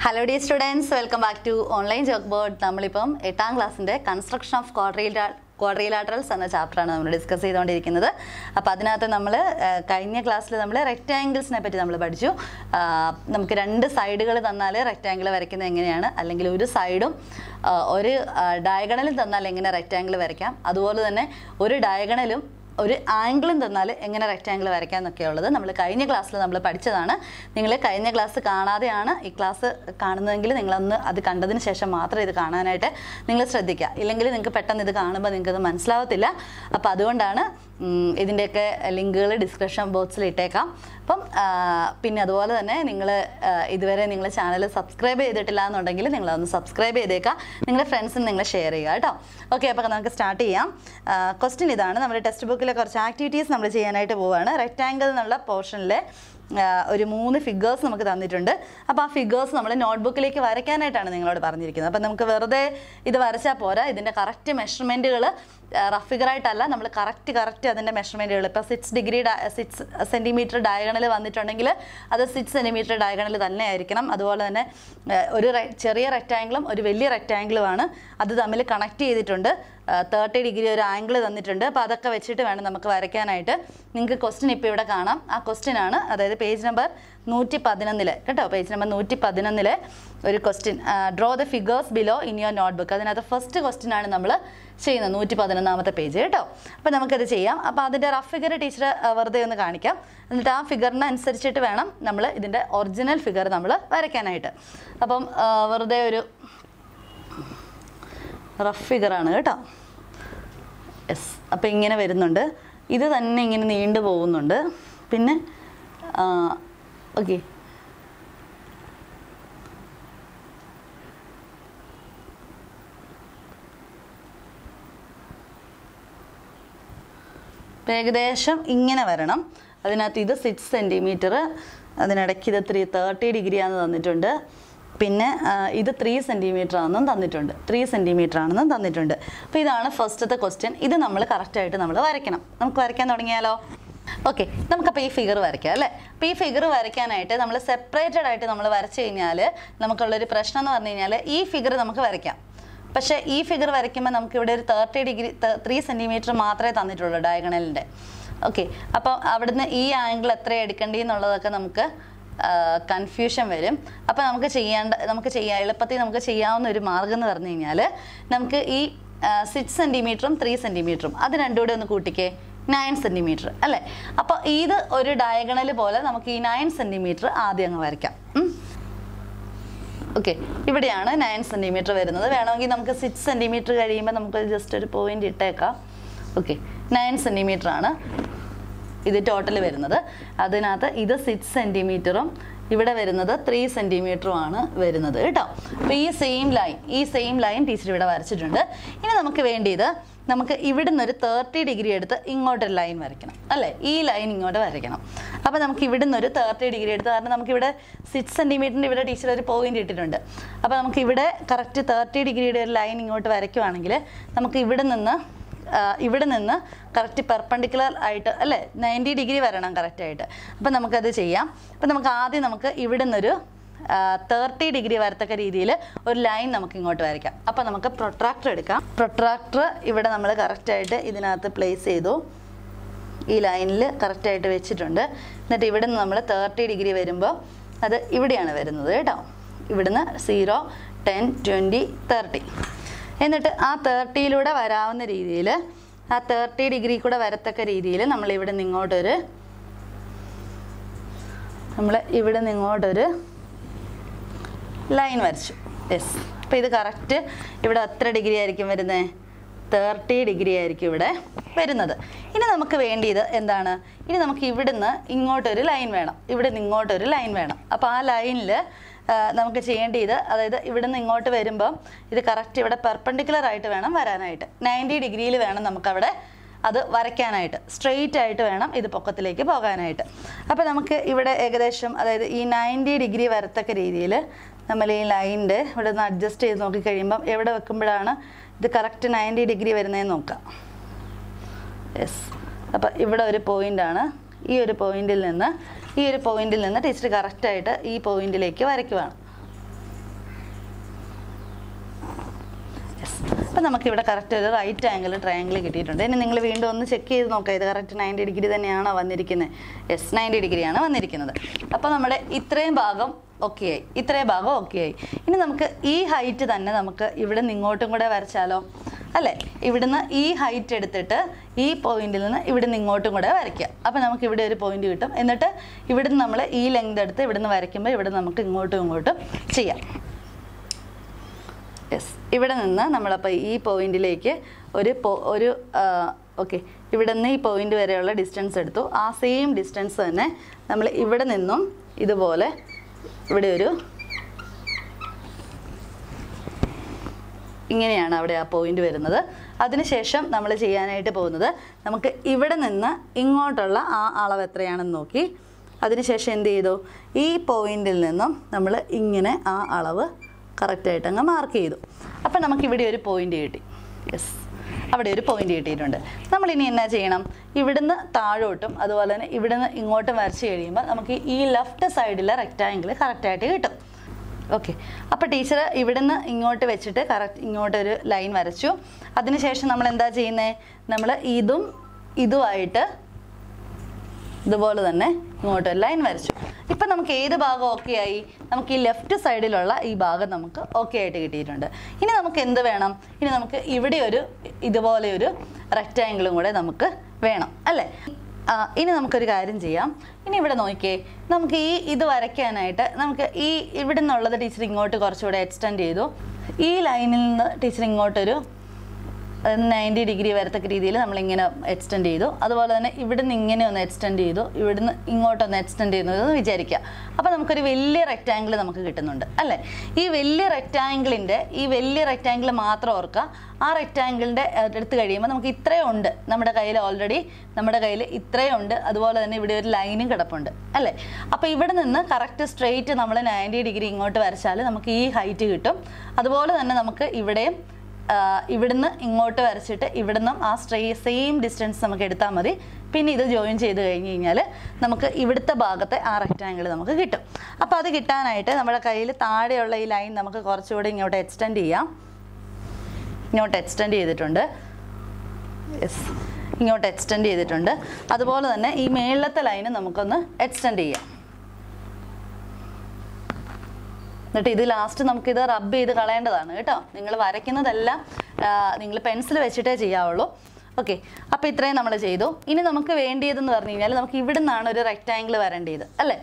Hello D students welcome back to online chalk board നമ്മളിപ്പം എട്ടാം ക്ലാസ്സിൻ്റെ കൺസ്ട്രക്ഷൻ ഓഫ് ക്വാഡ്രീലാ ക്വാഡ്രീലാറ്ററൽസ് എന്ന ചാപ്റ്ററാണ് നമ്മൾ ഡിസ്കസ് ചെയ്തുകൊണ്ടിരിക്കുന്നത് അപ്പോൾ അതിനകത്ത് നമ്മൾ കഴിഞ്ഞ ക്ലാസ്സിൽ നമ്മൾ റെക്റ്റാങ്കിൾസിനെ പറ്റി നമ്മൾ പഠിച്ചു ആ, നമുക്ക് രണ്ട് സൈഡുകൾ തന്നാൽ റെക്റ്റാങ്കിൾ വരയ്ക്കുന്നത് എങ്ങനെയാണ് അല്ലെങ്കിൽ ഒരു സൈഡും ഒരു ഡയഗണലും തന്നാൽ എങ്ങനെ റെക്റ്റാങ്കിൾ വരയ്ക്കാം അതുപോലെ തന്നെ ഒരു ഡയഗണലും ഒരു ആംഗിളും തന്നാൽ എങ്ങനെ റെക്റ്റാങ്കിൾ വരയ്ക്കാം എന്നൊക്കെയുള്ളത് നമ്മൾ കഴിഞ്ഞ ക്ലാസ്സിൽ നമ്മൾ പഠിച്ചതാണ് നിങ്ങൾ കഴിഞ്ഞ ക്ലാസ് കാണാതെയാണ് ഈ ക്ലാസ് കാണുന്നതെങ്കിൽ നിങ്ങളൊന്ന് അത് കണ്ടതിന് ശേഷം മാത്രം ഇത് കാണാനായിട്ട് നിങ്ങൾ ശ്രദ്ധിക്കുക ഇല്ലെങ്കിൽ നിങ്ങൾക്ക് പെട്ടെന്ന് ഇത് കാണുമ്പോൾ നിങ്ങൾക്ക് അത് മനസ്സിലാവത്തില്ല അപ്പോൾ അതുകൊണ്ടാണ് ഉം, ഇതിൻ്റെയൊക്കെ ലിങ്കുകൾ ഡിസ്ക്രിപ്ഷൻ ബോക്സിൽ ഇട്ടേക്കാം അപ്പം ആ, പിന്നെ അതുപോലെ തന്നെ നിങ്ങൾ ഇതുവരെ നിങ്ങൾ ചാനൽ സബ്സ്ക്രൈബ് ചെയ്തിട്ടില്ല എന്നുണ്ടെങ്കിൽ നിങ്ങളതൊന്ന് സബ്സ്ക്രൈബ് ചെയ്തേക്കാം നിങ്ങളുടെ ഫ്രണ്ട്സിന് നിങ്ങൾ ഷെയർ ചെയ്യുക കേട്ടോ ഓക്കെ അപ്പോൾ നമുക്ക് സ്റ്റാർട്ട് ചെയ്യാം ക്വസ്റ്റ്യൻ ഇതാണ് നമ്മുടെ ടെക്സ്റ്റ് ബുക്കിലെ കുറച്ച് ആക്ടിവിറ്റീസ് നമ്മൾ ചെയ്യാനായിട്ട് പോവുകയാണ് റെക്റ്റാങ്കിൾ എന്നുള്ള പോർഷനിലെ ഒരു മൂന്ന് ഫിഗേഴ്സ് നമുക്ക് തന്നിട്ടുണ്ട് അപ്പോൾ ആ ഫിഗേഴ്സ് നമ്മൾ നോട്ട്ബുക്കിലേക്ക് വരയ്ക്കാനായിട്ടാണ് നിങ്ങളോട് പറഞ്ഞിരിക്കുന്നത് അപ്പോൾ നമുക്ക് വെറുതെ ഇത് വരച്ചാൽ പോരാ ഇതിൻ്റെ കറക്റ്റ് മെഷർമെൻറ്റുകൾ റഫ് ഫിഗറായിട്ടല്ല നമ്മൾ കറക്റ്റ് കറക്റ്റ് അതിൻ്റെ മെഷർമെൻറ്റുകൾ ഇപ്പോൾ six degree six centimetre diagonal വന്നിട്ടുണ്ടെങ്കിൽ അത് സിക്സ് സെൻറ്റിമീറ്റർ ഡയഗണൽ തന്നെ ആയിരിക്കണം അതുപോലെ തന്നെ ആ, ഒരു re- ചെറിയ റെക്റ്റാങ്കിളും ഒരു വലിയ റെക്റ്റാങ്കിളുമാണ് അത് തമ്മിൽ കണക്ട് ചെയ്തിട്ടുണ്ട് തേർട്ടി ഡിഗ്രി ഒരു ആംഗിൾ തന്നിട്ടുണ്ട് അപ്പോൾ അതൊക്കെ വെച്ചിട്ട് വേണം നമുക്ക് വരയ്ക്കാനായിട്ട് നിങ്ങൾക്ക് ക്വസ്റ്റ്യൻ ഇപ്പോൾ ഇവിടെ കാണാം ആ ക്വസ്റ്റ്യൻ ആണ് അതായത് പേജ് നമ്പർ നൂറ്റി പതിനൊന്നില് കേട്ടോ പേജ് നമ്പർ നൂറ്റി പതിനൊന്നില് ഒരു question draw the figures below in your notebook അതിനകത്ത് ഫസ്റ്റ് ക്വസ്റ്റ്യൻ ആണ് നമ്മൾ ചെയ്യുന്നത് നൂറ്റി പതിനൊന്നാമത്തെ പേജ് കേട്ടോ അപ്പോൾ നമുക്കത് ചെയ്യാം അപ്പോൾ അതിൻ്റെ റഫ് ഫിഗർ ടീച്ചർ വെറുതെ ഒന്ന് കാണിക്കാം എന്നിട്ട് ആ ഫിഗറിന് അനുസരിച്ചിട്ട് വേണം നമ്മൾ ഇതിൻ്റെ ഒറിജിനൽ ഫിഗർ നമ്മൾ വരയ്ക്കാനായിട്ട് അപ്പം ആ, വെറുതെ ഒരു റഫ് ഫിഗറാണ് കേട്ടോ യെസ് അപ്പോൾ ഇങ്ങനെ വരുന്നുണ്ട് ഇത് തന്നെ ഇങ്ങനെ നീണ്ടു പോകുന്നുണ്ട് പിന്നെ ഓക്കെ ഇപ്പം ഏകദേശം ഇങ്ങനെ വരണം അതിനകത്ത് ഇത് സിക്സ് സെൻറ്റിമീറ്റർ അതിനിടയ്ക്ക് ഇത് ത്രീ തേർട്ടി ഡിഗ്രി ആണെന്ന് തന്നിട്ടുണ്ട് പിന്നെ ആ, ഇത് ത്രീ സെൻറ്റിമീറ്റർ ആണെന്നും തന്നിട്ടുണ്ട് ത്രീ സെൻറ്റിമീറ്റർ ആണെന്നും തന്നിട്ടുണ്ട് അപ്പോൾ ഇതാണ് ഫസ്റ്റത്തെ ക്വസ്റ്റ്യൻ ഇത് നമ്മൾ കറക്റ്റായിട്ട് നമ്മൾ വരയ്ക്കണം നമുക്ക് വരയ്ക്കാൻ തുടങ്ങിയാലോ ഓക്കെ നമുക്കപ്പോൾ ഈ ഫിഗർ വരയ്ക്കാം അല്ലേ അപ്പോൾ ഈ ഫിഗർ വരയ്ക്കാനായിട്ട് നമ്മൾ സെപ്പറേറ്റഡ് ആയിട്ട് നമ്മൾ വരച്ച് കഴിഞ്ഞാൽ നമുക്കുള്ളൊരു പ്രശ്നം എന്ന് പറഞ്ഞു കഴിഞ്ഞാൽ ഈ ഫിഗർ നമുക്ക് വരയ്ക്കാം പക്ഷേ ഈ ഫിഗർ വരയ്ക്കുമ്പോൾ നമുക്ക് ഇവിടെ ഒരു തേർട്ടി ഡിഗ്രി ത്രീ സെൻറ്റിമീറ്റർ മാത്രമേ തന്നിട്ടുള്ളൂ ഡയഗണലിൻ്റെ ഓക്കെ അപ്പം അവിടുന്ന് ഈ ആംഗിൾ എത്ര എടുക്കേണ്ടി എന്നുള്ളതൊക്കെ നമുക്ക് കൺഫ്യൂഷൻ വരും അപ്പോൾ നമുക്ക് ചെയ്യേണ്ട നമുക്ക് ചെയ്യാം എളുപ്പത്തിൽ നമുക്ക് ചെയ്യാവുന്ന ഒരു മാർഗം എന്ന് പറഞ്ഞു കഴിഞ്ഞാൽ നമുക്ക് ഈ സിക്സ് സെൻറ്റിമീറ്ററും ത്രീ സെൻറ്റിമീറ്ററും അത് രണ്ടും കൂടെ ഒന്ന് കൂട്ടിക്കേ നയൻ സെൻറ്റിമീറ്റർ അല്ലേ അപ്പോൾ ഇത് ഒരു ഡയഗണൽ പോലെ നമുക്ക് ഈ നയൻ സെൻറ്റിമീറ്റർ ആദ്യം അങ്ങ് വരയ്ക്കാം ഉം. ഓക്കെ ഇവിടെയാണ് നയൻ സെൻറ്റിമീറ്റർ വരുന്നത് വേണമെങ്കിൽ നമുക്ക് സിക്സ് സെൻറ്റിമീറ്റർ കഴിയുമ്പോൾ നമുക്ക് ജസ്റ്റ് ഒരു പോയിന്റ് ഇട്ടേക്കാം ഓക്കെ നയൻ സെൻറ്റിമീറ്റർ ആണ് ഇത് ടോട്ടൽ വരുന്നത് അതിനകത്ത് ഇത് സിക്സ് സെൻറ്റിമീറ്ററും ഇവിടെ വരുന്നത് ത്രീ സെൻറ്റിമീറ്ററും ആണ് വരുന്നത് കേട്ടോ അപ്പോൾ ഈ സെയിം ലൈൻ ഈ സെയിം ലൈൻ ടീച്ചർ ഇവിടെ വരച്ചിട്ടുണ്ട് ഇനി നമുക്ക് വേണ്ടിയത് നമുക്ക് ഇവിടുന്ന് ഒരു തേർട്ടി ഡിഗ്രി എടുത്ത് ഇങ്ങോട്ടൊരു ലൈൻ വരയ്ക്കണം അല്ലേ ഈ ലൈൻ ഇങ്ങോട്ട് വരയ്ക്കണം അപ്പോൾ നമുക്ക് ഇവിടുന്ന് ഒരു തേർട്ടി ഡിഗ്രി എടുത്ത് കാരണം നമുക്കിവിടെ സിക്സ് സെൻറ്റിമീറ്ററിൻ്റെ ഇവിടെ ടീച്ചർ ഒരു പോയിന്റ് ഇട്ടിട്ടുണ്ട് അപ്പോൾ നമുക്ക് ഇവിടെ കറക്റ്റ് തേർട്ടി ഡിഗ്രിയുടെ ഒരു ലൈൻ ഇങ്ങോട്ട് വരയ്ക്കുവാണെങ്കിൽ നമുക്ക് ഇവിടെ നിന്ന് ആ, ഇവിടെ നിന്ന് കറക്റ്റ് പെർപ്പണ്ടിക്കുലർ ആയിട്ട് അല്ലേ നയൻറ്റി ഡിഗ്രി വരണം കറക്റ്റായിട്ട് അപ്പം നമുക്കത് ചെയ്യാം അപ്പം നമുക്ക് ആദ്യം നമുക്ക് ഇവിടെ നിന്നൊരു തേർട്ടി ഡിഗ്രി വരത്തക്ക രീതിയിൽ ഒരു ലൈൻ നമുക്ക് ഇങ്ങോട്ട് വരയ്ക്കാം അപ്പം നമുക്ക് പ്രൊട്രാക്ടർ എടുക്കാം പ്രൊട്രാക്ടർ ഇവിടെ നമ്മൾ കറക്റ്റായിട്ട് ഇതിനകത്ത് പ്ലേസ് ചെയ്തു ഈ ലൈനിൽ കറക്റ്റായിട്ട് വെച്ചിട്ടുണ്ട് എന്നിട്ട് ഇവിടെ നിന്ന് നമ്മൾ തേർട്ടി ഡിഗ്രി വരുമ്പോൾ അത് ഇവിടെയാണ് വരുന്നത് കേട്ടോ ഇവിടുന്ന് സീറോ ടെൻ ട്വൻറ്റി തേർട്ടി എന്നിട്ട് ആ തേർട്ടിയിലൂടെ വരാവുന്ന രീതിയിൽ ആ തേർട്ടി ഡിഗ്രി കൂടെ വരത്തക്ക രീതിയിൽ നമ്മൾ ഇവിടെ നിന്ന് ഇങ്ങോട്ടൊരു നമ്മൾ ഇവിടെ നിന്ന് ഇങ്ങോട്ടൊരു ലൈൻ വരച്ചു യെസ് അപ്പോൾ ഇത് കറക്റ്റ് ഇവിടെ എത്ര ഡിഗ്രി ആയിരിക്കും വരുന്നത് തേർട്ടി ഡിഗ്രി ആയിരിക്കും ഇവിടെ വരുന്നത് ഇനി നമുക്ക് വേണ്ടിയത് എന്താണ് ഇനി നമുക്ക് ഇവിടുന്ന് ഇങ്ങോട്ടൊരു ലൈൻ വേണം ഇവിടെ നിന്ന് ഇങ്ങോട്ടൊരു ലൈൻ വേണം അപ്പോൾ ആ ലൈനിൽ നമുക്ക് ചെയ്യേണ്ടത് അതായത് ഇവിടെ നിന്ന് ഇങ്ങോട്ട് വരുമ്പം ഇത് കറക്റ്റ് ഇവിടെ പെർപ്പണ്ടിക്കുലർ ആയിട്ട് വേണം വരാനായിട്ട് നയൻറ്റി ഡിഗ്രിയിൽ വേണം നമുക്കവിടെ അത് വരയ്ക്കാനായിട്ട് സ്ട്രെയിറ്റ് ആയിട്ട് വേണം ഇത് പൊക്കത്തിലേക്ക് പോകാനായിട്ട് അപ്പോൾ നമുക്ക് ഇവിടെ ഏകദേശം അതായത് ഈ നയൻറ്റി ഡിഗ്രി വരത്തക്ക രീതിയിൽ നമ്മൾ ഈ ലൈനിൻ്റെ ഇവിടെ നിന്ന് അഡ്ജസ്റ്റ് ചെയ്ത് നോക്കിക്കഴിയുമ്പം എവിടെ വെക്കുമ്പോഴാണ് ഇത് കറക്റ്റ് നയൻറ്റി ഡിഗ്രി വരുന്നതെന്ന് നോക്കാം യെസ് അപ്പോൾ ഇവിടെ ഒരു പോയിൻ്റാണ് ഈ ഒരു പോയിന്റിൽ നിന്ന് ഈ ഒരു പോയിന്റിൽ നിന്ന് ടീച്ചർ കറക്റ്റായിട്ട് ഈ പോയിന്റിലേക്ക് വരയ്ക്കുവാണ് യെസ് അപ്പം നമുക്കിവിടെ കറക്റ്റ് ഒരു റൈറ്റ് ആംഗിൾ ട്രയാംഗിൾ കിട്ടിയിട്ടുണ്ട് ഇനി നിങ്ങൾ വീണ്ടും ഒന്ന് ചെക്ക് ചെയ്ത് നോക്കാം ഇത് കറക്റ്റ് നയൻറ്റി ഡിഗ്രി തന്നെയാണോ വന്നിരിക്കുന്നത് യെസ് നയൻറ്റി ഡിഗ്രിയാണ് വന്നിരിക്കുന്നത് അപ്പോൾ നമ്മുടെ ഇത്രയും ഭാഗം ഓക്കെ ആയി ഇത്രയും ഭാഗം ഓക്കെ ആയി ഇനി നമുക്ക് ഈ ഹൈറ്റ് തന്നെ നമുക്ക് ഇവിടെ നിന്ന് ഇങ്ങോട്ടും കൂടെ വരച്ചാലോ അല്ലേ ഇവിടുന്ന് ഈ ഹൈറ്റ് എടുത്തിട്ട് ഈ പോയിന്റിൽ നിന്ന് ഇവിടുന്ന് ഇങ്ങോട്ടും കൂടെ വരയ്ക്കുക അപ്പോൾ നമുക്ക് ഇവിടെ ഒരു പോയിന്റ് കിട്ടും എന്നിട്ട് ഇവിടുന്ന് നമ്മൾ ഈ ലെങ്ത് എടുത്ത് ഇവിടുന്ന് വരയ്ക്കുമ്പോൾ ഇവിടെ നമുക്ക് ഇങ്ങോട്ടും ഇങ്ങോട്ടും ചെയ്യാം യെസ് ഇവിടെ നിന്ന് നമ്മളപ്പോൾ ഈ പോയിന്റിലേക്ക് ഒരു പോ- ഒരു ഓക്കെ ഇവിടെ നിന്ന് ഈ പോയിന്റ് വരെയുള്ള ഡിസ്റ്റൻസ് എടുത്തു ആ സെയിം ഡിസ്റ്റൻസ് തന്നെ നമ്മൾ ഇവിടെ നിന്നും ഇതുപോലെ ഇവിടെ ഒരു ഇങ്ങനെയാണ് അവിടെ ആ പോയിന്റ് വരുന്നത് അതിനുശേഷം നമ്മൾ ചെയ്യാനായിട്ട് പോകുന്നത് നമുക്ക് ഇവിടെ നിന്ന് ഇങ്ങോട്ടുള്ള ആ അളവ് എത്രയാണെന്ന് നോക്കി അതിനുശേഷം എന്ത് ചെയ്തു ഈ പോയിന്റിൽ നിന്നും നമ്മൾ ഇങ്ങനെ ആ അളവ് കറക്റ്റായിട്ട് അങ്ങ് മാർക്ക് ചെയ്തു അപ്പം നമുക്കിവിടെ ഒരു പോയിന്റ് കിട്ടി യെസ് അവിടെ ഒരു പോയിന്റ് കിട്ടിയിട്ടുണ്ട് നമ്മൾ ഇനി എന്നാ ചെയ്യണം ഇവിടുന്ന് താഴോട്ടും അതുപോലെ തന്നെ ഇവിടുന്ന് ഇങ്ങോട്ടും വരച്ച് കഴിയുമ്പോൾ നമുക്ക് ഈ ലെഫ്റ്റ് സൈഡിലെ റെക്റ്റാങ്കിൾ കറക്റ്റായിട്ട് കിട്ടും ഓക്കെ അപ്പോൾ ടീച്ചർ ഇവിടുന്ന് ഇങ്ങോട്ട് വെച്ചിട്ട് കറക്റ്റ് ഇങ്ങോട്ടൊരു ലൈൻ വരച്ചു അതിനുശേഷം നമ്മൾ എന്താ ചെയ്യുന്നത് നമ്മൾ ഇതും ഇതുമായിട്ട് ഇതുപോലെ തന്നെ ഇങ്ങോട്ട് ഒരു ലൈൻ വരച്ചു ഇപ്പം നമുക്ക് ഏത് ഭാഗം ഓക്കെ ആയി നമുക്ക് ഈ ലെഫ്റ്റ് സൈഡിലുള്ള ഈ ഭാഗം നമുക്ക് ഓക്കെ ആയിട്ട് കിട്ടിയിട്ടുണ്ട് ഇനി നമുക്ക് എന്ത് വേണം ഇനി നമുക്ക് ഇവിടെ ഒരു ഇതുപോലെ ഒരു റെക്റ്റാങ്കിളും കൂടെ നമുക്ക് വേണം അല്ലേ ആ, ഇനി നമുക്കൊരു കാര്യം ചെയ്യാം ഇനി ഇവിടെ നോക്കിയേ നമുക്ക് ഈ ഇത് വരയ്ക്കാനായിട്ട് നമുക്ക് ഈ ഇവിടെ നിന്നുള്ളത് ടീച്ചർ ഇങ്ങോട്ട് കുറച്ചുകൂടെ എക്സ്റ്റെൻഡ് ചെയ്തു ഈ ലൈനിൽ നിന്ന് ടീച്ചർ ഇങ്ങോട്ടൊരു നയൻറ്റി ഡിഗ്രി വരത്തക്ക രീതിയിൽ നമ്മളിങ്ങനെ എക്സ്റ്റെൻഡ് ചെയ്തു അതുപോലെ തന്നെ ഇവിടുന്ന് ഇങ്ങനെ ഒന്ന് എക്സ്റ്റെൻഡ് ചെയ്തു ഇവിടുന്ന് ഇങ്ങോട്ടൊന്ന് എക്സ്റ്റെൻഡ് ചെയ്യുന്നു എന്ന് വിചാരിക്കുക അപ്പോൾ നമുക്കൊരു വലിയ റെക്റ്റാങ്കിൾ നമുക്ക് കിട്ടുന്നുണ്ട് അല്ലേ ഈ വലിയ റെക്റ്റാങ്കിളിൻ്റെ ഈ വലിയ റെക്റ്റാങ്കിൾ മാത്രം ഓർക്കുക ആ റെക്റ്റാങ്കിളിൻ്റെ എടുത്ത് കഴിയുമ്പോൾ നമുക്ക് ഇത്രയും ഉണ്ട് നമ്മുടെ കയ്യിൽ ഓൾറെഡി നമ്മുടെ കയ്യിൽ ഇത്രയും ഉണ്ട് അതുപോലെ തന്നെ ഇവിടെ ഒരു ലൈനും കിടപ്പുണ്ട് അല്ലേ അപ്പോൾ ഇവിടെ നിന്ന് കറക്റ്റ് സ്ട്രെയിറ്റ് നമ്മൾ നയൻറ്റി ഡിഗ്രി ഇങ്ങോട്ട് വരച്ചാൽ നമുക്ക് ഈ ഹൈറ്റ് കിട്ടും അതുപോലെ തന്നെ നമുക്ക് ഇവിടെയും ആഹ് ഇവിടുന്ന് ഇങ്ങോട്ട് വരച്ചിട്ട് ഇവിടുന്ന് ആ സ്ട്രേ സെയിം ഡിസ്റ്റൻസ് നമുക്ക് എടുത്താൽ മതി പിന്നെ ഇത് ജോയിൻ ചെയ്ത് കഴിഞ്ഞ് കഴിഞ്ഞാൽ നമുക്ക് ഇവിടുത്തെ ഭാഗത്തെ ആ റെക്റ്റാങ്കിൾ നമുക്ക് കിട്ടും അപ്പോൾ അത് കിട്ടാനായിട്ട് നമ്മുടെ കയ്യിൽ താഴെയുള്ള ഈ ലൈൻ നമുക്ക് കുറച്ചുകൂടി ഇങ്ങോട്ട് എക്സ്റ്റെൻഡ് ചെയ്യാം ഇങ്ങോട്ട് എക്സ്റ്റെൻഡ് ചെയ്തിട്ടുണ്ട് യെസ് ഇങ്ങോട്ട് എക്സ്റ്റെൻഡ് ചെയ്തിട്ടുണ്ട് അതുപോലെ തന്നെ ഈ മേളത്തെ ലൈന് നമുക്കൊന്ന് എക്സ്റ്റെൻഡ് ചെയ്യാം എന്നിട്ട് ഇത് ലാസ്റ്റ് നമുക്കിത് റബ്ബ് ചെയ്ത് കളയേണ്ടതാണ് കേട്ടോ നിങ്ങൾ വരയ്ക്കുന്നതെല്ലാം നിങ്ങൾ പെൻസിൽ വെച്ചിട്ടേ ചെയ്യാവുള്ളൂ ഓക്കെ അപ്പോൾ ഇത്രയും നമ്മൾ ചെയ്തു ഇനി നമുക്ക് വേണ്ടിയതെന്ന് പറഞ്ഞു കഴിഞ്ഞാൽ നമുക്ക് ഇവിടെ നിന്നാണ് ഒരു റെക്റ്റാങ്കിൾ വരേണ്ടത് അല്ലേ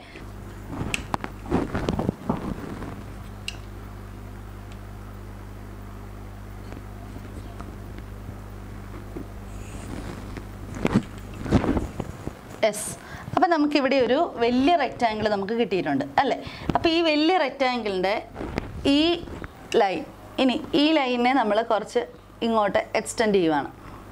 യെസ് അപ്പം നമുക്കിവിടെ ഒരു വലിയ റെക്റ്റാങ്കിൾ നമുക്ക് കിട്ടിയിട്ടുണ്ട് അല്ലേ അപ്പോൾ ഈ വലിയ റെക്റ്റാങ്കിളിൻ്റെ ഈ ലൈൻ ഇനി ഈ ലൈനിനെ നമ്മൾ കുറച്ച് ഇങ്ങോട്ട് എക്സ്റ്റെൻഡ് ചെയ്യുവാണ്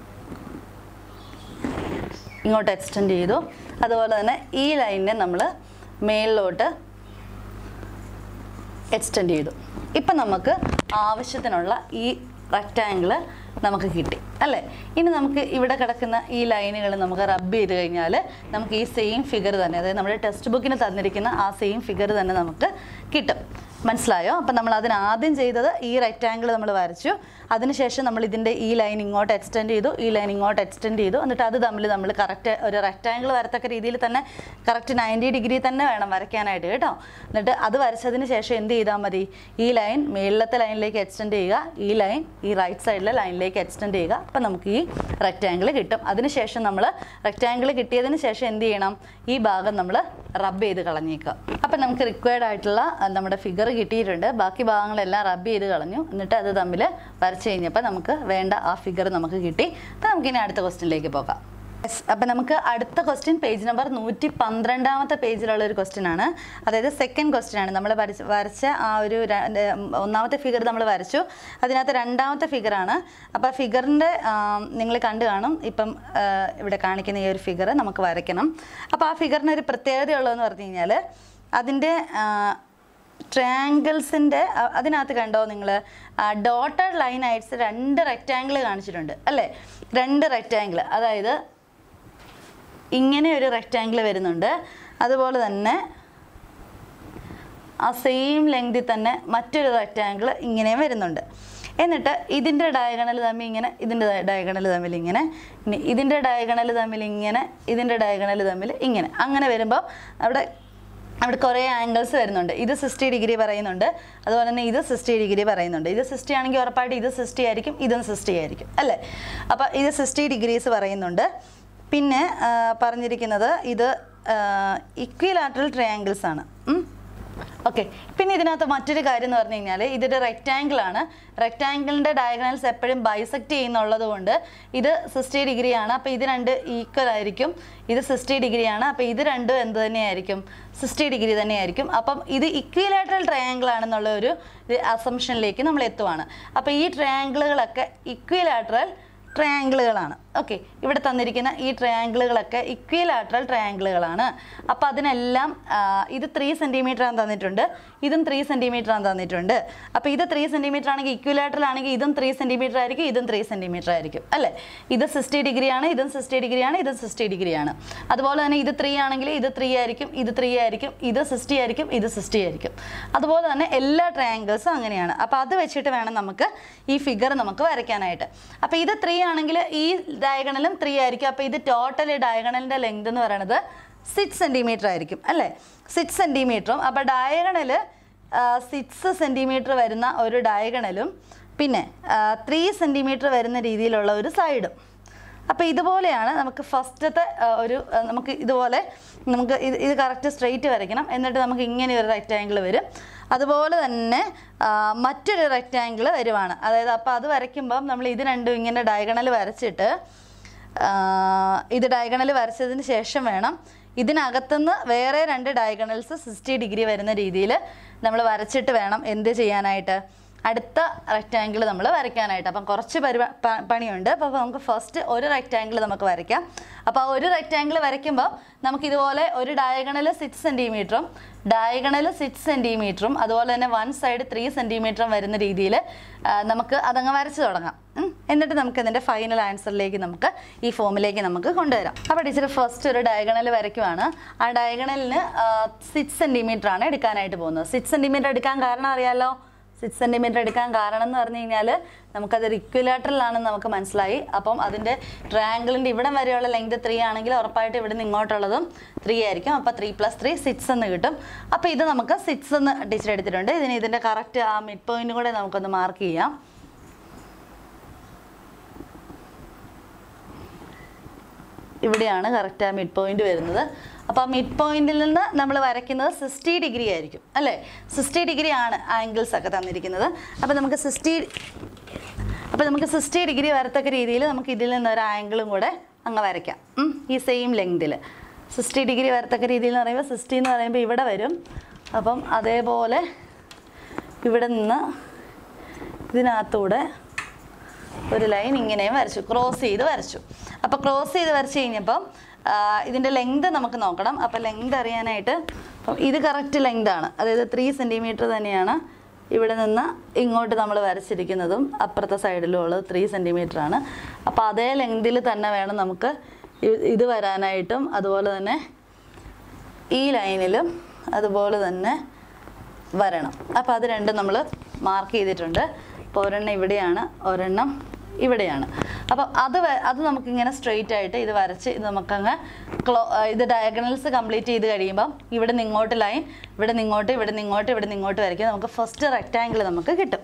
ഇങ്ങോട്ട് എക്സ്റ്റെൻഡ് ചെയ്തു അതുപോലെ തന്നെ ഈ ലൈനിനെ നമ്മൾ മേളിലോട്ട് എക്സ്റ്റെൻഡ് ചെയ്തു ഇപ്പം നമുക്ക് ആവശ്യത്തിനുള്ള ഈ റെക്റ്റാങ്കിള് നമുക്ക് കിട്ടി അല്ലേ ഇനി നമുക്ക് ഇവിടെ കിടക്കുന്ന ഈ ലൈനുകൾ നമുക്ക് റബ്ബ് ചെയ്ത് കഴിഞ്ഞാൽ നമുക്ക് ഈ സെയിം ഫിഗർ തന്നെ അതായത് നമ്മുടെ ടെക്സ്റ്റ് ബുക്കിന് തന്നിരിക്കുന്ന ആ സെയിം ഫിഗർ തന്നെ നമുക്ക് കിട്ടും മനസ്സിലായോ അപ്പം നമ്മൾ അതിന് ആദ്യം ചെയ്തത് ഈ റെക്റ്റാങ്കിൾ നമ്മൾ വരച്ചു അതിനുശേഷം നമ്മൾ ഇതിൻ്റെ ഈ ലൈൻ ഇങ്ങോട്ട് എക്സ്റ്റെൻഡ് ചെയ്തു ഈ ലൈൻ ഇങ്ങോട്ട് എക്സ്റ്റെൻഡ് ചെയ്തു എന്നിട്ട് അത് തമ്മിൽ നമ്മൾ കറക്റ്റ് ഒരു റെക്റ്റാങ്കിൾ വരത്തക്ക രീതിയിൽ തന്നെ കറക്റ്റ് നയൻറ്റി ഡിഗ്രി തന്നെ വേണം വരയ്ക്കാനായിട്ട് കേട്ടോ എന്നിട്ട് അത് വരച്ചതിന് ശേഷം എന്ത് ചെയ്താൽ മതി ഈ ലൈൻ മേളിലത്തെ ലൈനിലേക്ക് എക്സ്റ്റെൻഡ് ചെയ്യുക ഈ ലൈൻ ഈ റൈറ്റ് സൈഡിലെ ലൈനിലേക്ക് എക്സ്റ്റെൻഡ് ചെയ്യുക അപ്പം നമുക്ക് ഈ റെക്റ്റാങ്കിൾ കിട്ടും അതിനുശേഷം നമ്മൾ റെക്റ്റാങ്കിൾ കിട്ടിയതിന് ശേഷം എന്ത് ചെയ്യണം ഈ ഭാഗം നമ്മൾ റബ്ബ് ചെയ്ത് കളഞ്ഞേക്കുക അപ്പം നമുക്ക് റിക്വയർഡ് ആയിട്ടുള്ള അഹ്, നമ്മുടെ ഫിഗർ കിട്ടിയിട്ടുണ്ട് ബാക്കി ഭാഗങ്ങളെല്ലാം റബ്ബ് ചെയ്ത് കളഞ്ഞു എന്നിട്ട് അത് തമ്മിൽ വരച്ച് കഴിഞ്ഞപ്പോൾ നമുക്ക് വേണ്ട ആ ഫിഗർ നമുക്ക് കിട്ടി അപ്പം നമുക്കിനി അടുത്ത ക്വസ്റ്റ്യനിലേക്ക് പോകാം യെസ് അപ്പം നമുക്ക് അടുത്ത ക്വസ്റ്റ്യൻ പേജ് നമ്പർ നൂറ്റി പന്ത്രണ്ടാമത്തെ പേജിലുള്ള ഒരു ക്വസ്റ്റ്യൻ ആണ് അതായത് സെക്കൻഡ് ക്വസ്റ്റ്യൻ ആണ് നമ്മൾ വരച്ച വരച്ച ആ ഒരു ര- ഒന്നാമത്തെ ഫിഗർ നമ്മൾ വരച്ചു അതിനകത്ത് രണ്ടാമത്തെ ഫിഗറാണ് അപ്പോൾ ഫിഗറിൻ്റെ നിങ്ങൾ കണ്ടു കാണും ഇപ്പം ആ, ഇവിടെ കാണിക്കുന്ന ഈ ഒരു ഫിഗർ നമുക്ക് വരയ്ക്കണം അപ്പോൾ ആ ഫിഗറിന് ഒരു പ്രത്യേകത ഉള്ളതെന്ന് പറഞ്ഞു കഴിഞ്ഞാൽ അതിൻ്റെ ട്രയാങ്കിൾസിൻ്റെ അതിനകത്ത് കണ്ടോ നിങ്ങൾ ഡോട്ടഡ് ലൈൻ ആയിട്ട് രണ്ട് റെക്റ്റാങ്കിൾ കാണിച്ചിട്ടുണ്ട് അല്ലേ രണ്ട് റെക്റ്റാങ്കിൾ അതായത് ഇങ്ങനെ ഒരു റെക്റ്റാങ്കിൾ വരുന്നുണ്ട് അതുപോലെ തന്നെ ആ സെയിം ലെങ്തിൽ തന്നെ മറ്റൊരു റെക്റ്റാങ്കിൾ ഇങ്ങനെയും വരുന്നുണ്ട് എന്നിട്ട് ഇതിൻ്റെ ഡയഗണൽ തമ്മിൽ ഇങ്ങനെ ഇതിൻ്റെ ഡയഗണൽ തമ്മിൽ ഇങ്ങനെ ഇനി ഇതിൻ്റെ ഡയഗണൽ തമ്മിൽ ഇങ്ങനെ ഇതിൻ്റെ ഡയഗണൽ തമ്മിൽ ഇങ്ങനെ അങ്ങനെ വരുമ്പോൾ അവിടെ അവിടെ കുറേ ആംഗിൾസ് വരുന്നുണ്ട് ഇത് സിക്സ്റ്റി ഡിഗ്രി പറയുന്നുണ്ട് അതുപോലെ തന്നെ ഇത് സിക്സ്റ്റി ഡിഗ്രി പറയുന്നുണ്ട് ഇത് സിക്സ്റ്റി ആണെങ്കിൽ ഉറപ്പായിട്ട് ഇത് സിക്സ്റ്റി ആയിരിക്കും ഇതും സിക്സ്റ്റി ആയിരിക്കും അല്ലേ അപ്പോൾ ഇത് സിക്സ്റ്റി ഡിഗ്രീസ് പറയുന്നുണ്ട് പിന്നെ ആ, പറഞ്ഞിരിക്കുന്നത് ഇത് ഇക്വിലാറ്ററൽ ട്രയാങ്കിൾസ് ആണ് ഉം. ഓക്കെ പിന്നെ ഇതിനകത്ത് മറ്റൊരു കാര്യം എന്ന് പറഞ്ഞു കഴിഞ്ഞാൽ ഇതൊരു റെക്റ്റാങ്കിൾ ആണ് റെക്റ്റാങ്കിളിൻ്റെ ഡയഗണൽസ് എപ്പോഴും ബൈസെക്ട് ചെയ്യുന്നുള്ളത് കൊണ്ട് ഇത് സിക്സ്റ്റി ഡിഗ്രി ആണ് അപ്പോൾ ഇത് രണ്ട് ഈക്വൽ ആയിരിക്കും ഇത് സിക്സ്റ്റി ഡിഗ്രി ആണ് അപ്പോൾ ഇത് രണ്ടും എന്ത് തന്നെയായിരിക്കും സിക്സ്റ്റി ഡിഗ്രി തന്നെയായിരിക്കും അപ്പം ഇത് ഇക്വിലാറ്ററൽ ട്രയാങ്കിൾ ആണെന്നുള്ള ഒരു അസംഷനിലേക്ക് നമ്മൾ എത്തുവാണ് അപ്പോൾ ഈ ട്രയാങ്കിളുകളൊക്കെ ഇക്വിലാറ്ററൽ ട്രയാങ്കിളുകളാണ് ഓക്കെ ഇവിടെ തന്നിരിക്കുന്ന ഈ ട്രയാങ്കിളുകളൊക്കെ ഇക്വിലാറ്ററൽ ട്രയാങ്കിളുകളാണ് അപ്പോൾ അതിനെല്ലാം ആ, ഇത് ത്രീ സെൻറ്റിമീറ്റർ ആണ് തന്നിട്ടുണ്ട് ഇതും ത്രീ സെൻറ്റിമീറ്റർ ആണ് തന്നിട്ടുണ്ട് അപ്പോൾ ഇത് ത്രീ സെൻറ്റിമീറ്റർ ആണെങ്കിൽ ഇക്വിലാറ്ററൽ ആണെങ്കിൽ ഇതും ത്രീ സെൻറ്റിമീറ്റർ ആയിരിക്കും ഇതും ത്രീ സെൻറ്റിമീറ്റർ ആയിരിക്കും അല്ലേ ഇത് സിക്സ്റ്റി ഡിഗ്രി ആണ് ഇതും സിക്സ്റ്റി ഡിഗ്രി ആണ് ഇതും സിക്സ്റ്റി ഡിഗ്രി ആണ് അതുപോലെ തന്നെ ഇത് ത്രീ ആണെങ്കിൽ ഇത് ത്രീ ആയിരിക്കും ഇത് ത്രീ ആയിരിക്കും ഇത് സിക്സ്റ്റി ആയിരിക്കും ഇത് സിക്സ്റ്റി ആയിരിക്കും അതുപോലെ തന്നെ എല്ലാ ട്രയാങ്കിൾസും അങ്ങനെയാണ് അപ്പോൾ അത് വെച്ചിട്ട് വേണം നമുക്ക് ഈ ഫിഗർ നമുക്ക് വരയ്ക്കാനായിട്ട് അപ്പോൾ ഇത് ത്രീ ആണെങ്കിൽ ഈ ഡയഗണലും ത്രീ ആയിരിക്കും അപ്പോൾ ഇത് ടോട്ടൽ ഡയഗണലിൻ്റെ ലെങ്ത് എന്ന് പറയുന്നത് സിക്സ് സെൻറ്റിമീറ്റർ ആയിരിക്കും അല്ലേ സിക്സ് സെൻറ്റിമീറ്ററും അപ്പോൾ ഡയഗണൽ സിക്സ് സെൻറ്റിമീറ്റർ വരുന്ന ഒരു ഡയഗണലും പിന്നെ ത്രീ സെൻറ്റിമീറ്റർ വരുന്ന രീതിയിലുള്ള ഒരു സൈഡും അപ്പോൾ ഇതുപോലെയാണ് നമുക്ക് ഫസ്റ്റത്തെ ഒരു ആ, നമുക്ക് ഇതുപോലെ നമുക്ക് ഇത് ഇത് കറക്റ്റ് സ്ട്രെയിറ്റ് വരയ്ക്കണം എന്നിട്ട് നമുക്ക് ഇങ്ങനെ ഒരു റെക്റ്റാങ്കിൾ വരും അതുപോലെ തന്നെ ആ, മറ്റൊരു റെക്റ്റാങ്കിൾ വരുവാണ് അതായത് അപ്പോൾ അത് വരയ്ക്കുമ്പം നമ്മൾ ഇത് രണ്ടും ഇങ്ങനെ ഡയഗണൽ വരച്ചിട്ട് ആ, ഇത് ഡയഗണൽ വരച്ചതിന് ശേഷം വേണം ഇതിനകത്തുനിന്ന് വേറെ രണ്ട് ഡയഗണൽസ് സിക്സ്റ്റി ഡിഗ്രി വരുന്ന രീതിയിൽ നമ്മൾ വരച്ചിട്ട് വേണം എന്ത് ചെയ്യാനായിട്ട് അടുത്ത റെക്റ്റാങ്കിൾ നമ്മൾ വരയ്ക്കാനായിട്ട് അപ്പം കുറച്ച് പരിപാ പ- പണിയുണ്ട് അപ്പോൾ നമുക്ക് ഫസ്റ്റ് ഒരു റെക്റ്റാങ്കിൾ നമുക്ക് വരയ്ക്കാം അപ്പോൾ ആ ഒരു റെക്റ്റാങ്കിൾ വരയ്ക്കുമ്പോൾ നമുക്ക് ഇതുപോലെ ഒരു ഡയഗണൽ സിക്സ് സെൻറ്റിമീറ്ററും ഡയഗണൽ സിക്സ് സെൻറ്റിമീറ്ററും അതുപോലെ തന്നെ വൺ സൈഡ് ത്രീ സെൻറ്റിമീറ്ററും വരുന്ന രീതിയിൽ നമുക്ക് അതങ്ങ് വരച്ച് തുടങ്ങാം ഉം. എന്നിട്ട് നമുക്ക് ഇതിൻ്റെ ഫൈനൽ ആൻസറിലേക്ക് നമുക്ക് ഈ ഫോമിലേക്ക് നമുക്ക് കൊണ്ടുവരാം അപ്പോൾ ടീച്ചർ ഫസ്റ്റ് ഒരു ഡയഗണൽ വരയ്ക്കുവാണ് ആ ഡയഗണലിന് സിക്സ് സെൻറ്റിമീറ്റർ ആണ് എടുക്കാനായിട്ട് പോകുന്നത് സിക്സ് സെൻറ്റിമീറ്റർ എടുക്കാൻ കാരണം അറിയാലോ സിക്സ് സെൻറ്റിമീറ്റർ എടുക്കാൻ കാരണം എന്ന് പറഞ്ഞു കഴിഞ്ഞാൽ നമുക്കത് ഇക്വിലാറ്ററിലാണെന്ന് നമുക്ക് മനസ്സിലായി അപ്പം അതിൻ്റെ ട്രയാങ്കിളിൻ്റെ ഇവിടം വരെയുള്ള ലെങ്ത് ത്രീ ആണെങ്കിൽ ഉറപ്പായിട്ട് ഇവിടെ നിന്ന് ഇങ്ങോട്ടുള്ളതും ത്രീ ആയിരിക്കും അപ്പോൾ ത്രീ പ്ലസ് ത്രീ സിക്സ് എന്ന് കിട്ടും അപ്പോൾ ഇത് നമുക്ക് സിക്സ് എന്ന് ടീച്ചർ എടുത്തിട്ടുണ്ട് ഇതിന് ഇതിൻ്റെ കറക്റ്റ് ആ മിഡ് പോയിന്റ് കൂടെ നമുക്കൊന്ന് മാർക്ക് ചെയ്യാം ഇവിടെയാണ് കറക്റ്റ് ആ മിഡ് പോയിന്റ് വരുന്നത് അപ്പോൾ ആ മിഡ് പോയിന്റിൽ നിന്ന് നമ്മൾ വരയ്ക്കുന്നത് സിക്സ്റ്റി ഡിഗ്രി ആയിരിക്കും അല്ലേ സിക്സ്റ്റി ഡിഗ്രി ആണ് ആംഗിൾസ് ഒക്കെ തന്നിരിക്കുന്നത് അപ്പോൾ നമുക്ക് സിക്സ്റ്റി അപ്പോൾ നമുക്ക് സിക്സ്റ്റി ഡിഗ്രി വരത്തക്ക രീതിയിൽ നമുക്ക് ഇതിൽ നിന്ന് ഒരു ആംഗിളും കൂടെ അങ്ങ് വരയ്ക്കാം ഉം, ഈ സെയിം ലെങ്തിൽ സിക്സ്റ്റി ഡിഗ്രി വരത്തക്ക രീതിയിൽ എന്ന് പറയുമ്പോൾ സിക്സ്റ്റി എന്ന് പറയുമ്പോൾ ഇവിടെ വരും അപ്പം അതേപോലെ ഇവിടെ നിന്ന് ഇതിനകത്തൂടെ ഒരു ലൈൻ ഇങ്ങനെയും വരച്ചു ക്രോസ് ചെയ്ത് വരച്ചു അപ്പോൾ ക്രോസ് ചെയ്ത് വരച്ച് കഴിഞ്ഞപ്പം ആ, ഇതിൻ്റെ ലെങ്ത് നമുക്ക് നോക്കണം അപ്പോൾ ലെങ്ത് അറിയാനായിട്ട് അപ്പം ഇത് കറക്റ്റ് ലെങ്ത് ആണ് അതായത് ത്രീ സെൻറ്റിമീറ്റർ തന്നെയാണ് ഇവിടെ നിന്ന് ഇങ്ങോട്ട് നമ്മൾ വരച്ചിരിക്കുന്നതും അപ്പുറത്തെ സൈഡിലും ഉള്ളത് ത്രീ സെൻറ്റിമീറ്റർ ആണ് അപ്പോൾ അതേ ലെങ്തിൽ തന്നെ വേണം നമുക്ക് ഇ- ഇത് വരാനായിട്ടും അതുപോലെ തന്നെ ഈ ലൈനിലും അതുപോലെ തന്നെ വരണം അപ്പോൾ അത് രണ്ടും നമ്മൾ മാർക്ക് ചെയ്തിട്ടുണ്ട് അപ്പോൾ ഒരെണ്ണം ഇവിടെയാണ് ഒരെണ്ണം ഇവിടെയാണ് അപ്പം അത് വ- അത് നമുക്കിങ്ങനെ സ്ട്രെയിറ്റ് ആയിട്ട് ഇത് വരച്ച് ഇത് നമുക്കങ്ങ് ക്ലോ ആ, ഇത് ഡയഗണൽസ് കംപ്ലീറ്റ് ചെയ്ത് കഴിയുമ്പം ഇവിടെ നിന്ന് ഇങ്ങോട്ട് ലൈൻ ഇവിടെ നിന്ന് ഇങ്ങോട്ട് ഇവിടെ നിന്ന് ഇങ്ങോട്ട് ഇവിടെ നിന്ന് ഇങ്ങോട്ട് വരയ്ക്കും നമുക്ക് ഫസ്റ്റ് റെക്റ്റാങ്കിൾ നമുക്ക് കിട്ടും